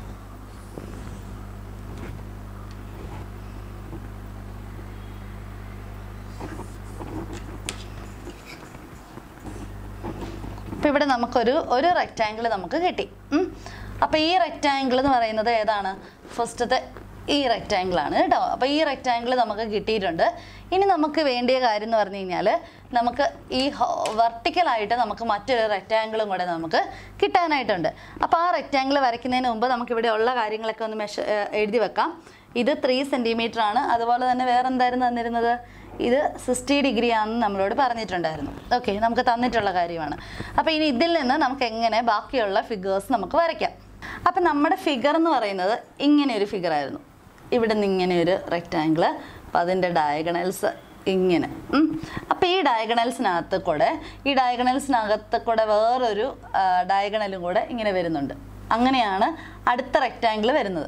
അപ്പം ഇവിടെ നമുക്കൊരു ഒരു റെക്റ്റാങ്കിൾ നമുക്ക് കിട്ടി ഉം. അപ്പോൾ ഈ റെക്റ്റാങ്കിൾ എന്ന് പറയുന്നത് ഏതാണ് ഫസ്റ്റത്തെ ഈ റെക്റ്റാങ്കിൾ ആണ് കേട്ടോ അപ്പോൾ ഈ റെക്റ്റാങ്കിൾ നമുക്ക് കിട്ടിയിട്ടുണ്ട് ഇനി നമുക്ക് വേണ്ടിയ കാര്യം എന്ന് പറഞ്ഞു കഴിഞ്ഞാൽ നമുക്ക് ഈ വെർട്ടിക്കലായിട്ട് നമുക്ക് മറ്റൊരു റെക്റ്റാങ്കിളും കൂടെ നമുക്ക് കിട്ടാനായിട്ടുണ്ട് അപ്പോൾ ആ റെക്റ്റാങ്കിൾ വരയ്ക്കുന്നതിന് മുമ്പ് നമുക്ക് ഇവിടെ ഉള്ള കാര്യങ്ങളൊക്കെ ഒന്ന് മെഷ ഏഹ് എഴുതി വെക്കാം ഇത് ത്രീ സെൻറ്റിമീറ്റർ ആണ് അതുപോലെ തന്നെ വേറെ എന്തായിരുന്നു തന്നിരുന്നത് ഇത് സിക്സ്റ്റി ഡിഗ്രി ആണെന്ന് നമ്മളോട് പറഞ്ഞിട്ടുണ്ടായിരുന്നു ഓക്കെ നമുക്ക് തന്നിട്ടുള്ള കാര്യമാണ് അപ്പോൾ ഇനി ഇതിൽ നിന്ന് നമുക്ക് എങ്ങനെ ബാക്കിയുള്ള ഫിഗേഴ്സ് നമുക്ക് വരയ്ക്കാം അപ്പം നമ്മുടെ ഫിഗർ എന്ന് പറയുന്നത് ഇങ്ങനെ ഒരു ഫിഗർ ആയിരുന്നു ഇവിടെ നിന്ന് ഇങ്ങനെ ഒരു റെക്റ്റാങ്കിൾ അപ്പം അതിൻ്റെ ഡയഗണൽസ് ഇങ്ങനെ ഉം. അപ്പോൾ ഈ ഡയഗണൽസിനകത്ത് കൂടെ ഈ ഡയഗണൽസിനകത്ത് കൂടെ വേറൊരു ഡയഗണലും കൂടെ ഇങ്ങനെ വരുന്നുണ്ട് അങ്ങനെയാണ് അടുത്ത റെക്റ്റാങ്കിൾ വരുന്നത്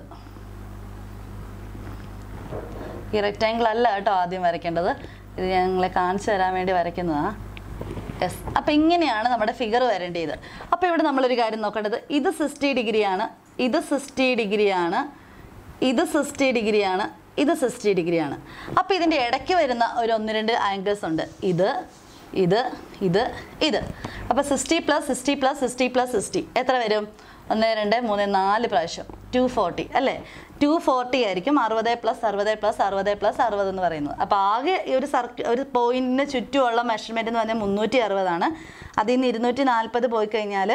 ഈ റെക്റ്റാങ്കിൾ അല്ല കേട്ടോ ആദ്യം വരയ്ക്കേണ്ടത് ഇത് ഞാൻ നിങ്ങളെ കാണിച്ചു തരാൻ വേണ്ടി വരയ്ക്കുന്നതാണ് യെസ് അപ്പം ഇങ്ങനെയാണ് നമ്മുടെ ഫിഗർ വരേണ്ടത് അപ്പോൾ ഇവിടെ നമ്മളൊരു കാര്യം നോക്കേണ്ടത് ഇത് സിക്സ്റ്റി ഡിഗ്രിയാണ് ഇത് സിക്സ്റ്റി ഡിഗ്രിയാണ് ഇത് സിക്സ്റ്റി ഡിഗ്രിയാണ് ഇത് സിക്സ്റ്റി ഡിഗ്രിയാണ് അപ്പോൾ ഇതിൻ്റെ ഇടയ്ക്ക് വരുന്ന ഒരു ഒന്ന് രണ്ട് ആംഗിൾസ് ഉണ്ട് ഇത് ഇത് ഇത് ഇത് അപ്പോൾ sixty plus sixty plus sixty plus sixty എത്ര വരും ഒന്ന് രണ്ട് മൂന്ന് നാല് പ്രാവശ്യം ടു ഫോർട്ടി അല്ലേ ടു ഫോർട്ടി ആയിരിക്കും അറുപത് പ്ലസ് അറുപത് പ്ലസ് അറുപത് പ്ലസ് അറുപത് എന്ന് പറയുന്നത് അപ്പോൾ ആകെ ഈ ഒരു സർക്കിൾ ഒരു പോയിന്റിന് ചുറ്റുമുള്ള മെഷർമെൻറ്റ് എന്ന് പറഞ്ഞാൽ മുന്നൂറ്റി അറുപതാണ് അതിൽ നിന്ന് ഇരുന്നൂറ്റി നാൽപ്പത് പോയി കഴിഞ്ഞാൽ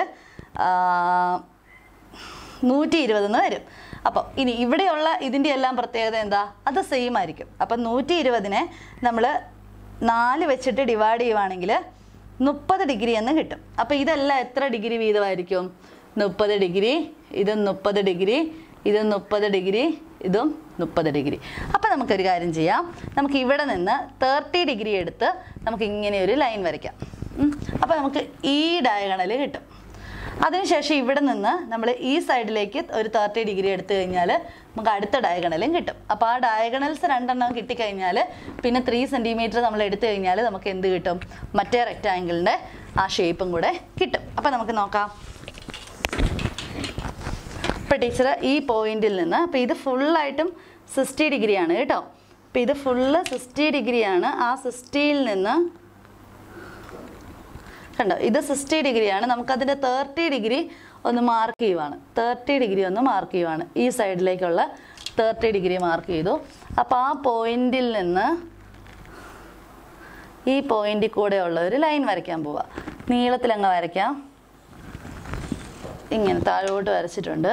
നൂറ്റി ഇരുപതെന്ന് വരും അപ്പോൾ ഇനി ഇവിടെയുള്ള ഇതിൻ്റെ എല്ലാം പ്രത്യേകത എന്താ അത് സെയിം ആയിരിക്കും അപ്പം നൂറ്റി ഇരുപതിനെ നമ്മൾ നാല് വെച്ചിട്ട് ഡിവൈഡ് ചെയ്യുവാണെങ്കിൽ മുപ്പത് ഡിഗ്രി എന്ന് കിട്ടും അപ്പോൾ ഇതെല്ലാം എത്ര ഡിഗ്രി വീതമായിരിക്കും മുപ്പത് ഡിഗ്രി ഇത് മുപ്പത് ഡിഗ്രി ഇത് മുപ്പത് ഡിഗ്രി ഇതും മുപ്പത് ഡിഗ്രി അപ്പോൾ നമുക്കൊരു കാര്യം ചെയ്യാം നമുക്ക് ഇവിടെ നിന്ന് തേർട്ടി ഡിഗ്രി എടുത്ത് നമുക്ക് ഇങ്ങനെ ഒരു ലൈൻ വരയ്ക്കാം അപ്പോൾ നമുക്ക് ഈ ഡയഗണൽ കിട്ടും അതിനുശേഷം ഇവിടെ നിന്ന് നമ്മൾ ഈ സൈഡിലേക്ക് ഒരു തേർട്ടി ഡിഗ്രി എടുത്തു കഴിഞ്ഞാൽ നമുക്ക് അടുത്ത ഡയഗണലും കിട്ടും അപ്പോൾ ആ ഡയഗണൽസ് രണ്ടെണ്ണം കിട്ടിക്കഴിഞ്ഞാൽ പിന്നെ ത്രീ സെൻറ്റിമീറ്റർ നമ്മൾ എടുത്തു കഴിഞ്ഞാൽ നമുക്ക് എന്ത് കിട്ടും മറ്റേ റെക്റ്റാങ്കിളിൻ്റെ ആ ഷേപ്പും കൂടെ കിട്ടും അപ്പോൾ നമുക്ക് നോക്കാം ഇപ്പോൾ ടീച്ചർ ഈ പോയിന്റിൽ നിന്ന് അപ്പോൾ ഇത് ഫുള്ളായിട്ടും സിക്സ്റ്റി ഡിഗ്രിയാണ് കേട്ടോ അപ്പോൾ ഇത് ഫുള്ള് സിക്സ്റ്റി ഡിഗ്രിയാണ് ആ സിക്സ്റ്റിയിൽ നിന്ന് കണ്ടോ ഇത് സിക്സ്റ്റി ഡിഗ്രിയാണ് നമുക്കതിൻ്റെ തേർട്ടി ഡിഗ്രി ഒന്ന് മാർക്ക് ചെയ്യുവാണ് തേർട്ടി ഡിഗ്രി ഒന്ന് മാർക്ക് ചെയ്യുവാണ് ഈ സൈഡിലേക്കുള്ള തേർട്ടി ഡിഗ്രി മാർക്ക് ചെയ്തു അപ്പോൾ ആ പോയിന്റിൽ നിന്ന് ഈ പോയിന്റിൽ കൂടെ ഉള്ള ഒരു ലൈൻ വരയ്ക്കാൻ പോവാ നീളത്തിലങ്ങ് വരയ്ക്കാം ഇങ്ങനെ താഴോട്ട് വരച്ചിട്ടുണ്ട്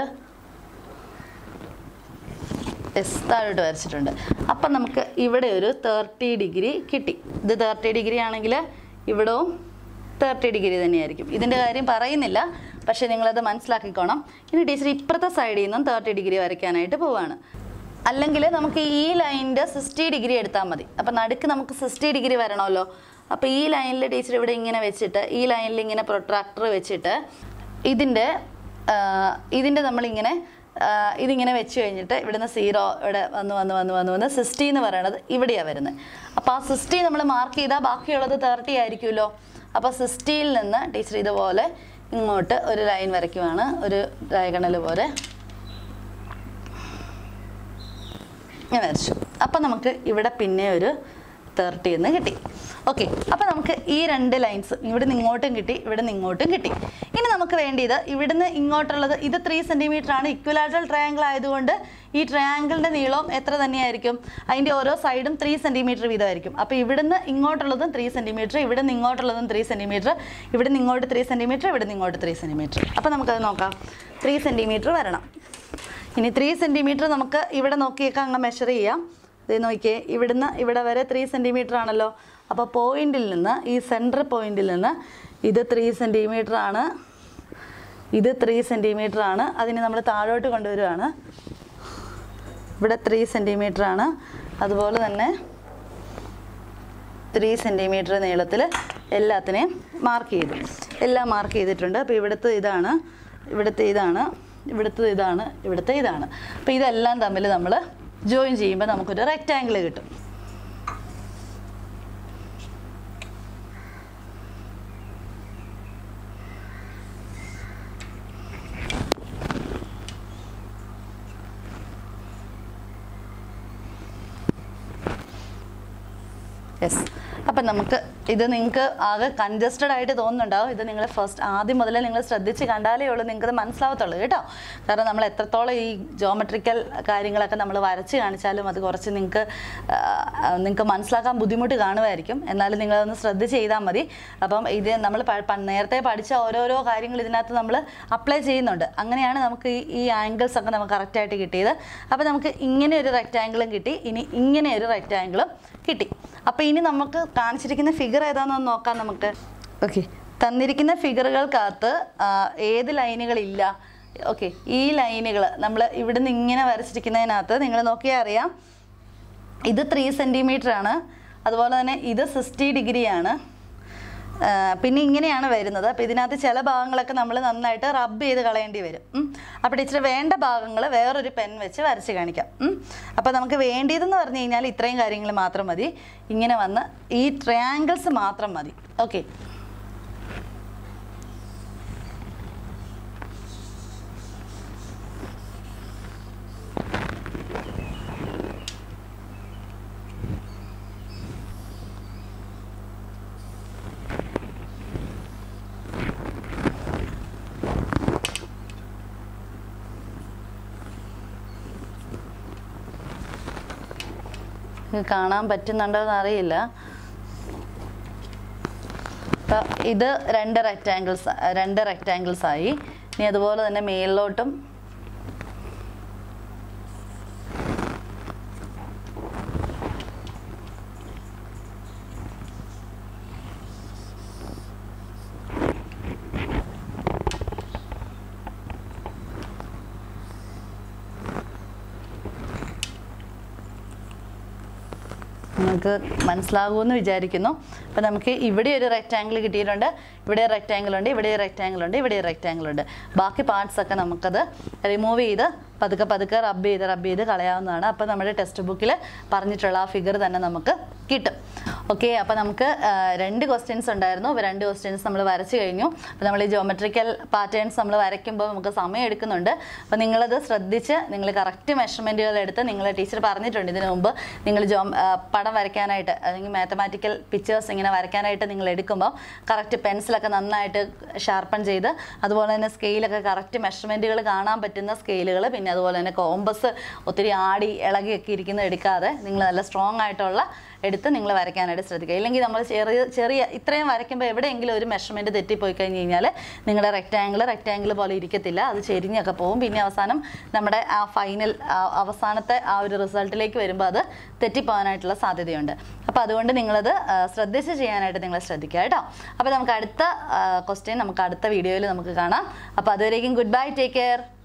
എസ് താഴോട്ട് വരച്ചിട്ടുണ്ട് അപ്പം നമുക്ക് ഇവിടെ ഒരു തേർട്ടി ഡിഗ്രി കിട്ടി ഇത് തേർട്ടി ഡിഗ്രി ആണെങ്കിൽ ഇവിടവും തേർട്ടി ഡിഗ്രി തന്നെയായിരിക്കും ഇതിൻ്റെ കാര്യം പറയുന്നില്ല പക്ഷേ നിങ്ങളത് മനസ്സിലാക്കിക്കോണം ഇനി ടീച്ചർ ഇപ്പുറത്തെ സൈഡിൽ നിന്നും തേർട്ടി ഡിഗ്രി വരയ്ക്കാനായിട്ട് പോവാണ് അല്ലെങ്കിൽ നമുക്ക് ഈ ലൈനിൻ്റെ സിക്സ്റ്റി ഡിഗ്രി എടുത്താൽ മതി അപ്പം നടുക്ക് നമുക്ക് സിക്സ്റ്റി ഡിഗ്രി വരണമല്ലോ അപ്പോൾ ഈ ലൈനിൽ ടീച്ചർ ഇവിടെ ഇങ്ങനെ വെച്ചിട്ട് ഈ ലൈനിൽ ഇങ്ങനെ പ്രൊട്രാക്ടർ വെച്ചിട്ട് ഇതിൻ്റെ ഇതിൻ്റെ നമ്മളിങ്ങനെ ആ, ഇതിങ്ങനെ വെച്ച് കഴിഞ്ഞിട്ട് ഇവിടുന്ന് സീറോ ഇവിടെ വന്ന് വന്ന് വന്ന് വന്ന് വന്ന് സിക്സ്റ്റി എന്ന് പറയണത് ഇവിടെയാണ് വരുന്നത് അപ്പോൾ ആ സിക്സ്റ്റി നമ്മൾ മാർക്ക് ചെയ്താൽ ബാക്കിയുള്ളത് തേർട്ടി ആയിരിക്കുമല്ലോ അപ്പോൾ സിക്സ്റ്റിയിൽ നിന്ന് ടീച്ചർ ഇതുപോലെ ഇങ്ങോട്ട് ഒരു ലൈൻ വരയ്ക്കുവാണ് ഒരു ഡയഗണൽ പോലെ ഇങ്ങനെ വരച്ചു അപ്പം നമുക്ക് ഇവിടെ പിന്നെ ഒരു തേർട്ടി എന്ന് കിട്ടി ഓക്കെ അപ്പം നമുക്ക് ഈ രണ്ട് ലൈൻസ് ഇവിടെ നിന്ന് ഇങ്ങോട്ടും കിട്ടി ഇവിടെ നിന്ന് ഇങ്ങോട്ടും കിട്ടി ഇനി നമുക്ക് വേണ്ടിയത് ഇവിടുന്ന് ഇങ്ങോട്ടുള്ളത് ഇത് ത്രീ സെൻറ്റിമീറ്റർ ആണ് ഇക്വലാറ്ററൽ ട്രയാങ്കിൾ ആയതുകൊണ്ട് ഈ ട്രയാങ്കിളിൻ്റെ നീളം എത്ര തന്നെയായിരിക്കും അതിൻ്റെ ഓരോ സൈഡും ത്രീ സെൻറ്റിമീറ്റർ വീതമായിരിക്കും അപ്പോൾ ഇവിടുന്ന് ഇങ്ങോട്ടുള്ളതും ത്രീ സെൻറ്റിമീറ്റർ ഇവിടെ നിന്ന് ഇങ്ങോട്ടുള്ളതും ത്രീ സെൻറ്റിമീറ്റർ ഇവിടെ നിന്ന് ഇങ്ങോട്ട് ത്രീ സെൻറ്റിമീറ്റർ ഇവിടെ നിന്ന് ഇങ്ങോട്ട് ത്രീ സെൻറ്റിമീറ്റർ അപ്പോൾ നമുക്കത് നോക്കാം ത്രീ സെൻറ്റിമീറ്റർ വരണം ഇനി ത്രീ സെൻറ്റിമീറ്റർ നമുക്ക് ഇവിടെ നോക്കിയൊക്കെ അങ്ങ് മെഷർ ചെയ്യാം ഇത് നോക്കിയേ ഇവിടുന്ന് ഇവിടെ വരെ ത്രീ സെൻറ്റിമീറ്റർ ആണല്ലോ അപ്പോൾ പോയിന്റിൽ നിന്ന് ഈ സെൻറ്റർ പോയിന്റിൽ നിന്ന് ഇത് ത്രീ സെൻറ്റിമീറ്റർ ആണ് ഇത് ത്രീ സെൻറ്റിമീറ്റർ ആണ് അതിന് നമ്മൾ താഴോട്ട് കൊണ്ടുവരികയാണ് ഇവിടെ ത്രീ സെൻറ്റിമീറ്റർ ആണ് അതുപോലെ തന്നെ ത്രീ സെൻറ്റിമീറ്റർ നീളത്തിൽ എല്ലാത്തിനെയും മാർക്ക് ചെയ്തു എല്ലാം മാർക്ക് ചെയ്തിട്ടുണ്ട് അപ്പോൾ ഇവിടുത്തെ ഇതാണ് ഇവിടുത്തെ ഇതാണ് ഇവിടുത്തെ ഇതാണ് ഇവിടുത്തെ ഇതാണ് അപ്പോൾ ഇതെല്ലാം തമ്മിൽ നമ്മൾ ജോയിൻ ചെയ്യുമ്പോൾ നമുക്കൊരു റെക്റ്റാങ്കിൾ കിട്ടും യെസ് അപ്പം നമുക്ക് ഇത് നിങ്ങൾക്ക് ആകെ കൺജസ്റ്റഡ് ആയിട്ട് തോന്നുന്നുണ്ടാവും ഇത് നിങ്ങൾ ഫസ്റ്റ് ആദ്യം മുതലേ നിങ്ങൾ ശ്രദ്ധിച്ച് കണ്ടാലേ ഉള്ളൂ നിങ്ങൾക്ക് അത് മനസ്സിലാവത്തുള്ളൂ കേട്ടോ കാരണം നമ്മൾ എത്രത്തോളം ഈ ജോമെട്രിക്കൽ കാര്യങ്ങളൊക്കെ നമ്മൾ വരച്ച് കാണിച്ചാലും അത് കുറച്ച് നിങ്ങൾക്ക് നിങ്ങൾക്ക് മനസ്സിലാക്കാൻ ബുദ്ധിമുട്ട് കാണുമായിരിക്കും എന്നാലും നിങ്ങളതൊന്ന് ശ്രദ്ധിച്ച് ചെയ്താൽ മതി അപ്പം ഇത് നമ്മൾ പ- പ- നേരത്തെ പഠിച്ച ഓരോരോ കാര്യങ്ങൾ ഇതിനകത്ത് നമ്മൾ അപ്ലൈ ചെയ്യുന്നുണ്ട് അങ്ങനെയാണ് നമുക്ക് ഈ ഈ ആംഗിൾസ് ഒക്കെ നമുക്ക് കറക്റ്റായിട്ട് കിട്ടിയത് അപ്പോൾ നമുക്ക് ഇങ്ങനെ ഒരു റെക്റ്റാങ്കിളും കിട്ടി ഇനി ഇങ്ങനെ ഒരു റെക്റ്റാങ്കിളും കിട്ടി അപ്പോൾ ഇനി നമുക്ക് കാണിച്ചിരിക്കുന്ന ഫിഗർ ഏതാണെന്ന് നോക്കാം നമുക്ക് ഓക്കെ തന്നിരിക്കുന്ന ഫിഗറുകൾക്കകത്ത് ആ, ഏത് ലൈനുകളില്ല ഓക്കെ ഈ ലൈനുകൾ നമ്മൾ ഇവിടുന്ന് ഇങ്ങനെ വരച്ചിരിക്കുന്നതിനകത്ത് നിങ്ങൾ നോക്കിയാൽ അറിയാം ഇത് ത്രീ സെൻറ്റിമീറ്റർ ആണ് അതുപോലെ തന്നെ ഇത് സിക്സ്റ്റി ഡിഗ്രിയാണ് ആ, പിന്നെ ഇങ്ങനെയാണ് വരുന്നത് അപ്പോൾ ഇതിനകത്ത് ചില ഭാഗങ്ങളൊക്കെ നമ്മൾ നന്നായിട്ട് റബ്ബ് ചെയ്ത് കളയേണ്ടി വരും ഉം. അപ്പോൾ ടീച്ചർ വേണ്ട ഭാഗങ്ങൾ വേറൊരു പെൻ വെച്ച് വരച്ച് കാണിക്കാം ഉം. അപ്പോൾ നമുക്ക് വേണ്ടിയതെന്ന് പറഞ്ഞു കഴിഞ്ഞാൽ ഇത്രയും കാര്യങ്ങൾ മാത്രം മതി ഇങ്ങനെ വന്ന് ഈ ട്രയാങ്കിൾസ് മാത്രം മതി ഓക്കെ നിങ്ങൾക്ക് കാണാൻ പറ്റുന്നുണ്ടോ എന്ന് അറിയില്ല അപ്പൊ ഇത് രണ്ട് റെക്റ്റാങ്കിൾസ് രണ്ട് റെക്റ്റാങ്കിൾസ് ആയി ഇനി അതുപോലെ തന്നെ മേളിലോട്ടും നിങ്ങൾക്ക് മനസ്സിലാകുമെന്ന് വിചാരിക്കുന്നു അപ്പോൾ നമുക്ക് ഇവിടെ ഒരു റെക്റ്റാങ്കിൾ കിട്ടിയിട്ടുണ്ട് ഇവിടെ റെക്റ്റാങ്കിൾ ഉണ്ട് ഇവിടെ റെക്റ്റാങ്കിൾ ഉണ്ട് ഇവിടെ റെക്റ്റാങ്കിൾ ഉണ്ട് ബാക്കി പാർട്സ് ഒക്കെ നമുക്കത് റിമൂവ് ചെയ്ത് പതുക്കെ പതുക്കെ റബ്ബ് ചെയ്ത് റബ്ബ് ചെയ്ത് കളയാവുന്നതാണ് അപ്പോൾ നമ്മുടെ ടെക്സ്റ്റ് ബുക്കിൽ പറഞ്ഞിട്ടുള്ള ആ ഫിഗർ തന്നെ നമുക്ക് കിട്ടും ഓക്കെ അപ്പോൾ നമുക്ക് ആ, രണ്ട് ക്വസ്റ്റ്യൻസ് ഉണ്ടായിരുന്നു അപ്പോൾ രണ്ട് ക്വസ്റ്റ്യൻസ് നമ്മൾ വരച്ച് കഴിഞ്ഞു അപ്പോൾ നമ്മൾ ഈ ജോമെട്രിക്കൽ പാറ്റേൺസ് നമ്മൾ വരയ്ക്കുമ്പോൾ നമുക്ക് സമയം എടുക്കുന്നുണ്ട് അപ്പോൾ നിങ്ങളത് ശ്രദ്ധിച്ച് നിങ്ങൾ കറക്റ്റ് മെഷർമെൻറ്റുകൾ എടുത്ത് നിങ്ങൾ ടീച്ചർ പറഞ്ഞിട്ടുണ്ട് ഇതിനു മുമ്പ് നിങ്ങൾ ജോ ആ, പടം വരയ്ക്കാനായിട്ട് അല്ലെങ്കിൽ മാത്തമാറ്റിക്കൽ പിക്ചേഴ്സ് ഇങ്ങനെ വരയ്ക്കാനായിട്ട് നിങ്ങൾ എടുക്കുമ്പോൾ കറക്റ്റ് പെൻസിലൊക്കെ നന്നായിട്ട് ഷാർപ്പൺ ചെയ്ത് അതുപോലെ തന്നെ സ്കെയിലൊക്കെ കറക്റ്റ് മെഷർമെൻറ്റുകൾ കാണാൻ പറ്റുന്ന സ്കെയിലുകൾ പിന്നെ അതുപോലെ തന്നെ കോമ്പസ് ഒത്തിരി ആടി ഇളകിയൊക്കെ ഇരിക്കുന്നത് എടുക്കാതെ നിങ്ങൾ നല്ല സ്ട്രോങ് ആയിട്ടുള്ള എടുത്ത് നിങ്ങൾ വരയ്ക്കാനായിട്ട് ശ്രദ്ധിക്കുക ഇല്ലെങ്കിൽ നമ്മൾ ചെറിയ ചെറിയ ഇത്രയും വരയ്ക്കുമ്പോൾ എവിടെയെങ്കിലും ഒരു മെഷർമെൻറ്റ് തെറ്റിപ്പോയി കഴിഞ്ഞ് കഴിഞ്ഞാൽ നിങ്ങളുടെ റെക്റ്റാങ്കിൾ റെക്റ്റാങ്കിൾ പോലെ ഇരിക്കത്തില്ല അത് ചെരിഞ്ഞൊക്കെ പോകും പിന്നെ അവസാനം നമ്മുടെ ആ ഫൈനൽ അവസാനത്തെ ആ ഒരു റിസൾട്ടിലേക്ക് വരുമ്പോൾ അത് തെറ്റിപ്പോകാനായിട്ടുള്ള സാധ്യതയുണ്ട് അപ്പോൾ അതുകൊണ്ട് നിങ്ങളത് ആ, ശ്രദ്ധിച്ച് ചെയ്യാനായിട്ട് നിങ്ങൾ ശ്രദ്ധിക്കുക കേട്ടോ അപ്പോൾ നമുക്ക് അടുത്ത ക്വസ്റ്റ്യൻ നമുക്ക് അടുത്ത വീഡിയോയിൽ നമുക്ക് കാണാം അപ്പോൾ അതുവരേക്കും ഗുഡ് ബൈ ടേക്ക് കെയർ